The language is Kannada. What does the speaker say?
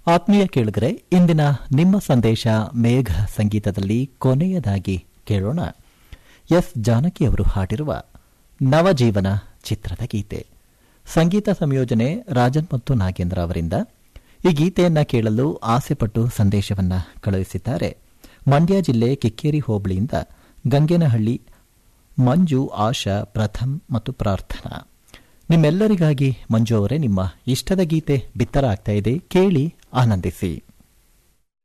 ಆತ್ಮೀಯ ಕೇಳಿದರೆ ಇಂದಿನ ನಿಮ್ಮ ಸಂದೇಶ ಮೇಘ ಸಂಗೀತದಲ್ಲಿ ಕೊನೆಯದಾಗಿ ಕೇಳೋಣ ಎಸ್ ಜಾನಕಿ ಅವರು ಹಾಡಿರುವ ನವಜೀವನ ಚಿತ್ರದ ಗೀತೆ ಸಂಗೀತ ಸಂಯೋಜನೆ ರಾಜನ್ ಮತ್ತು ನಾಗೇಂದ್ರ ಅವರಿಂದ ಈ ಗೀತೆಯನ್ನ ಕೇಳಲು ಆಸೆಪಟ್ಟು ಸಂದೇಶವನ್ನ ಕಳುಹಿಸಿದ್ದಾರೆ ಮಂಡ್ಯ ಜಿಲ್ಲೆ ಕಿಕ್ಕೇರಿ ಹೋಬಳಿಯಿಂದ ಗಂಗೇನಹಳ್ಳಿ ಮಂಜು ಆಶಾ ಪ್ರಥಮ್ ಮತ್ತು ಪ್ರಾರ್ಥನಾ ನಿಮ್ಮೆಲ್ಲರಿಗಾಗಿ ಮಂಜು ಅವರೇ ನಿಮ್ಮ ಇಷ್ಟದ ಗೀತೆ ಬಿತ್ತರ ಆಗ್ತಾ ಇದೆ ಕೇಳಿ ಆನಂದಿಸಿ